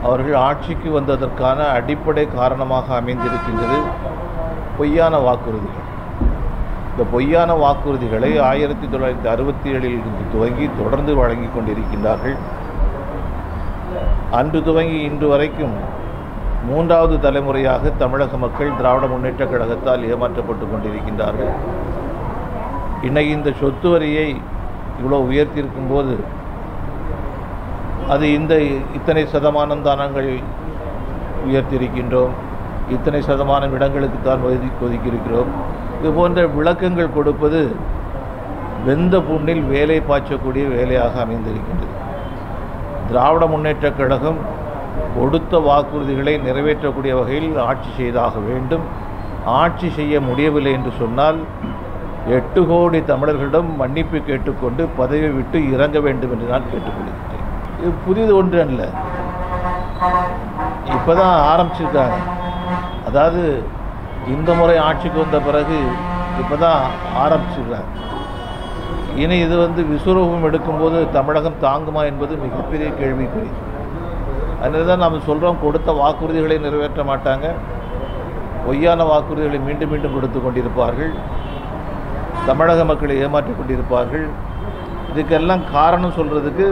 அவர்கள் ஆட்சிக்கு வந்ததற்கான அடிப்படை காரணமாக அமைந்திருக்கின்றது பொய்யான வாக்குறுதிகள் இந்த பொய்யான வாக்குறுதிகளை ஆயிரத்தி தொள்ளாயிரத்தி அறுபத்தி ஏழில் இருந்து துவங்கி தொடர்ந்து வழங்கி கொண்டிருக்கின்றார்கள் அன்று துவங்கி இன்று வரைக்கும் மூன்றாவது தலைமுறையாக தமிழக மக்கள் திராவிட முன்னேற்றக் கழகத்தால் ஏமாற்றப்பட்டு கொண்டிருக்கின்றார்கள் இன்னைக்கு இந்த சொத்து வரியை இவ்வளோ உயர்த்தியிருக்கும் போது அது இந்த இத்தனை சதமானம் தானங்கள் உயர்த்தியிருக்கின்றோம் இத்தனை சதமானம் இடங்களுக்கு தான் ஒதுக்கி ஒதுக்கியிருக்கிறோம் இது போன்ற விளக்கங்கள் கொடுப்பது வெந்த புண்ணில் வேலை பாய்ச்சக்கூடிய வேலையாக அமைந்திருக்கின்றது திராவிட முன்னேற்றக் கழகம் கொடுத்த வாக்குறுதிகளை நிறைவேற்றக்கூடிய வகையில் ஆட்சி செய்தாக வேண்டும் ஆட்சி செய்ய முடியவில்லை என்று சொன்னால் எட்டு கோடி தமிழர்களிடம் மன்னிப்பு கேட்டுக்கொண்டு பதவி விட்டு இறங்க வேண்டும் என்று நான் கேட்டுக்கொள்கிறேன் இது புதிது ஒன்று அல்ல இப்போ தான் ஆரம்பிச்சிருக்காங்க அதாவது இந்த முறை ஆட்சிக்கு வந்த பிறகு இப்போ தான் ஆரம்பிச்சிருக்காங்க இனி இது வந்து விஸ்வரூபம் எடுக்கும்போது தமிழகம் தாங்குமா என்பது மிகப்பெரிய கேள்விக்குறி அதனால தான் நாம் சொல்கிறோம் கொடுத்த வாக்குறுதிகளை நிறைவேற்ற மாட்டாங்க பொய்யான வாக்குறுதிகளை மீண்டும் மீண்டும் கொடுத்து கொண்டிருப்பார்கள் தமிழக மக்களை ஏமாற்றிக் கொண்டிருப்பார்கள் இதுக்கெல்லாம் காரணம் சொல்கிறதுக்கு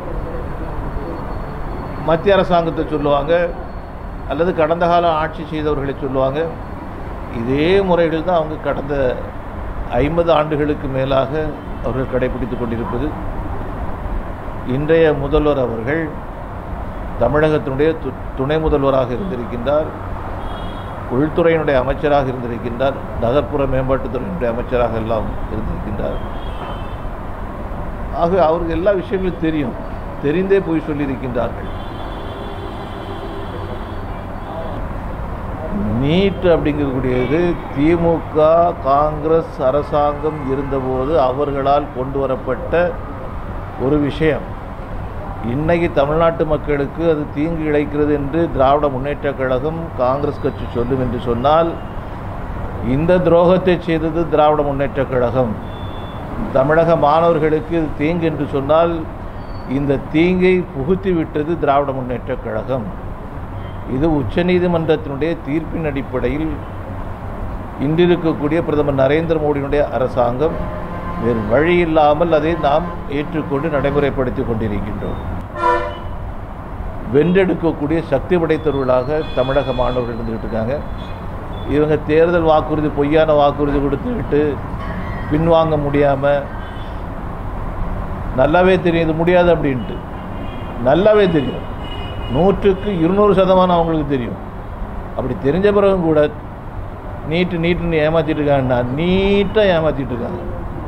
மத்திய அரசாங்கத்தை சொல்லுவாங்க அல்லது கடந்த கால ஆட்சி செய்தவர்களை சொல்லுவாங்க இதே முறைகள் தான் அவங்க கடந்த ஐம்பது ஆண்டுகளுக்கு மேலாக அவர்கள் கடைபிடித்து கொண்டிருப்பது இன்றைய முதல்வர் அவர்கள் தமிழகத்தினுடைய து துணை முதல்வராக இருந்திருக்கின்றார் உள்துறையினுடைய அமைச்சராக இருந்திருக்கின்றார் நகர்ப்புற மேம்பாட்டுத்துறையினுடைய அமைச்சராக எல்லாம் இருந்திருக்கின்றார் ஆக அவருக்கு எல்லா விஷயங்களும் தெரியும் தெரிந்தே போய் சொல்லியிருக்கின்றார்கள் நீட் அப்படிங்கக்கூடியது திமுக காங்கிரஸ் அரசாங்கம் இருந்தபோது அவர்களால் கொண்டு வரப்பட்ட ஒரு விஷயம் இன்னைக்கு தமிழ்நாட்டு மக்களுக்கு அது தீங்கு இழைக்கிறது என்று திராவிட முன்னேற்றக் கழகம் காங்கிரஸ் கட்சி சொல்லும் என்று சொன்னால் இந்த துரோகத்தை செய்தது திராவிட முன்னேற்றக் கழகம் தமிழக மாணவர்களுக்கு இது தீங்கு என்று சொன்னால் இந்த தீங்கை புகுத்தி விட்டது திராவிட முன்னேற்றக் கழகம் இது உச்சநீதிமன்றத்தினுடைய தீர்ப்பின் அடிப்படையில் இன்றிருக்கக்கூடிய பிரதமர் நரேந்திர மோடியினுடைய அரசாங்கம் வேறு வழி இல்லாமல் அதை நாம் ஏற்றுக்கொண்டு நடைமுறைப்படுத்தி கொண்டிருக்கின்றோம் வென்றெடுக்கக்கூடிய சக்தி படைத்தவர்களாக தமிழக மாணவர்கள் இருந்துகிட்டு இருக்காங்க இவங்க தேர்தல் வாக்குறுதி பொய்யான வாக்குறுதி கொடுத்துக்கிட்டு பின்வாங்க முடியாமல் நல்லாவே தெரியும் இது முடியாது அப்படின்ட்டு நல்லாவே தெரியும் நூற்றுக்கு இருநூறு சதமானம் அவங்களுக்கு தெரியும் அப்படி தெரிஞ்ச பிறகும் கூட நீட்டு நீட்டுன்னு ஏமாற்றிட்டு இருக்காங்கன்னா நீட்டாக ஏமாற்றிட்டு இருக்காங்க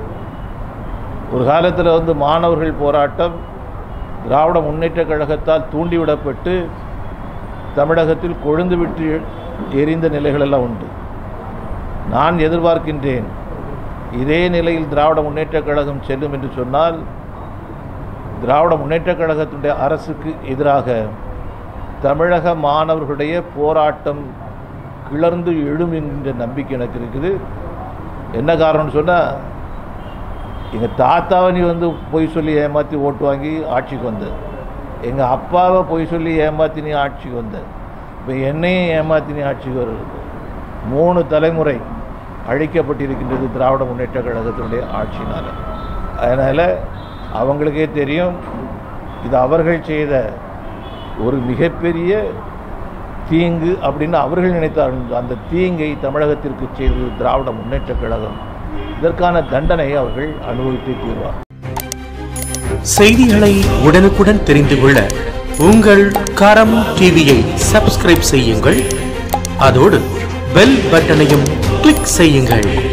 ஒரு காலத்தில் வந்து மாணவர்கள் போராட்டம் திராவிட முன்னேற்றக் கழகத்தால் தூண்டிவிடப்பட்டு தமிழகத்தில் கொழுந்து விட்டு எரிந்த நிலைகளெல்லாம் உண்டு நான் எதிர்பார்க்கின்றேன் இதே நிலையில் திராவிட முன்னேற்றக் கழகம் செல்லும் என்று சொன்னால் திராவிட முன்னேற்றக் கழகத்தினுடைய அரசுக்கு எதிராக தமிழக மாணவர்களுடைய போராட்டம் கிளர்ந்து எழும் என்கின்ற நம்பிக்கை எனக்கு இருக்குது என்ன காரணம்னு சொன்னால் எங்கள் தாத்தாவை நீ வந்து பொய் சொல்லி ஏமாற்றி ஓட்டு வாங்கி ஆட்சிக்கு வந்த எங்கள் அப்பாவை பொய் சொல்லி ஏமாற்றி நீ ஆட்சிக்கு வந்த இப்போ என்னையும் ஏமாற்றி நீ ஆட்சிக்கு வருது மூணு தலைமுறை அழிக்கப்பட்டிருக்கின்றது திராவிட முன்னேற்ற கழகத்தினுடைய ஆட்சினால் அதனால் அவங்களுக்கே தெரியும் இது அவர்கள் செய்த ஒரு மிகப்பெரிய தீங்கு அப்படின்னு அவர்கள் நினைத்தார்கள் அந்த தீங்கை தமிழகத்திற்கு செய்தது திராவிட முன்னேற்ற கழகம் இதற்கான தண்டனை அவர்கள் அனுபவித்தே தீர்வார் செய்திகளை உடனுக்குடன் தெரிந்து கொள்ள உங்கள் கரம் டிவியை சப்ஸ்கிரைப் செய்யுங்கள் அதோடு பெல் பட்டனையும் கிளிக் செய்யுங்கள்